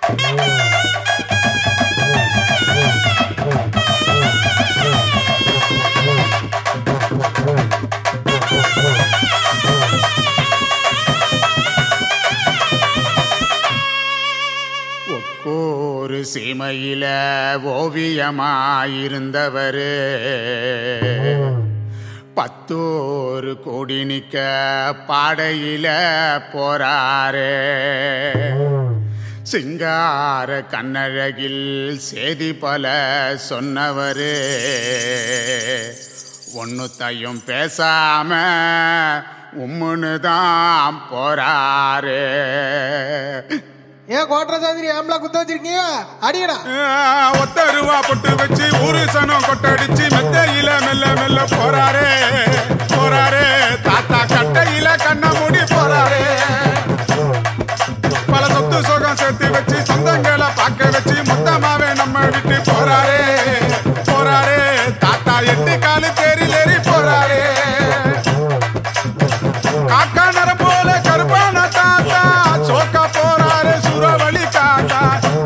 ஒக்கோரு சீமையில ஓவியமாயிருந்தவரு பத்தோரு கோடி நிக்க பாடையில போறாரு சிங்கார கண்ணழகில் செய்தி பல சொன்னவரு ஒன்னுத்தையும் பேசாம உம்முன்னு தான் போறாரு ஏன் கோட்டர சாதிரி ஆம்பளை குத்த வச்சிருக்கீங்க அடிக்கடா ஒத்த ரூபா பொட்டு வச்சு ஒரு சனம் கொட்டடிச்சு மெத்தையில மெல்ல மெல்ல போறாரே போறாரே தாத்தா கட்டையில கண்ண மூடி போறாரே பல சொத்து சுகம் சேர்த்து வச்சு சொந்தங்களை பார்க்க வச்சு மொத்தமாவே நம்ம விட்டு போறாரே போறாரே தாத்தா எட்டு காலு தேரில் ஏறி போறாரே காக்கா நர போல கருப்பான தாத்தா சோக்கா போறாரு சுரவழி தாத்தா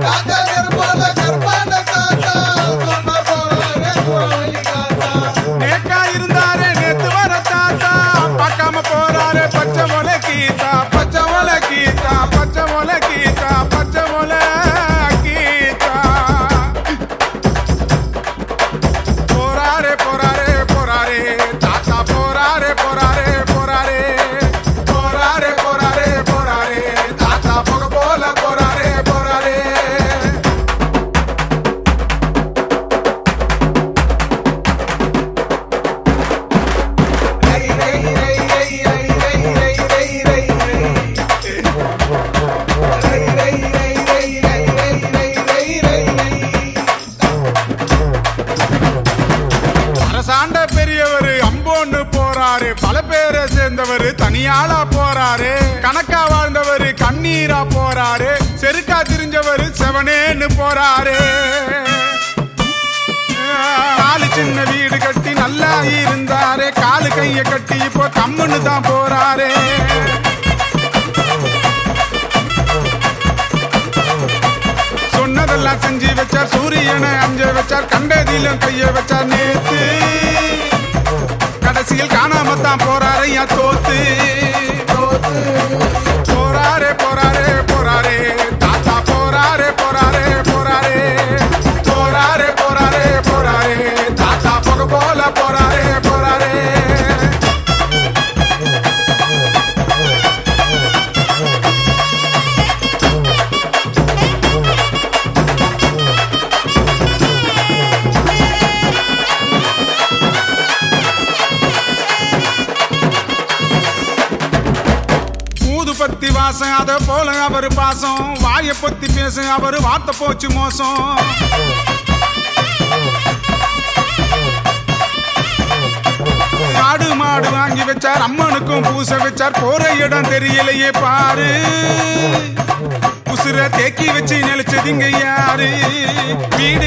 நேக்கா இருந்தாரு நேத்து வர தாத்தா பார்க்காம போறாரு பச்சை மொளை கீதா பச்சை மொளை கீதா பச்சை மொளை கீதா பச்சை மொளை கீதா போறாரே போறாரே போறாரே தாத்தா போறாரே போறாரே போறாரே போறாரே போறாரே போறாரே தாத்தா போக போல போறாரே போறாரே அரசாண்ட பெரியவர் அம்போன்னு போறாரு பல பேரை சேர்ந்தவர் தனியாளா போறாரு கணக்கா வாழ்ந்தவர் கண்ணீரா போறாரு செருக்கா திரிஞ்சவர் செவனேன்னு போறாரு நாலு சின்ன வீடு கட்டி நல்லா இருந்தாரு காலு கைய கட்டி இப்போ கம்முன்னு தான் போறாரு சொன்னதெல்லாம் செஞ்சு வச்சார் சூரியனை அஞ்ச வச்சார் கண்டதிலும் கைய வச்சார் நேத்து கடைசியில் காணாம தான் போறாரு ஐயா தோத்து போறாரே போறாரே போறாரே தாத்தா போறாரே போறாரே போறாரே போறாரே போறாரே போறாரே தாத்தா போக போல போறாரே போறாரே ஊது பத்தி வாசம் அத போல அவர் பாசம் வாய பத்தி பேச அவர் வார்த்தை போச்சு மோசம் ஆடு மாடு வாங்கி வச்சார் அம்மனுக்கும் பூச வச்சார் போற இடம் தெரியலையே பாரு உசுர தேக்கி வச்சு நினைச்சதுங்க யாரு வீடு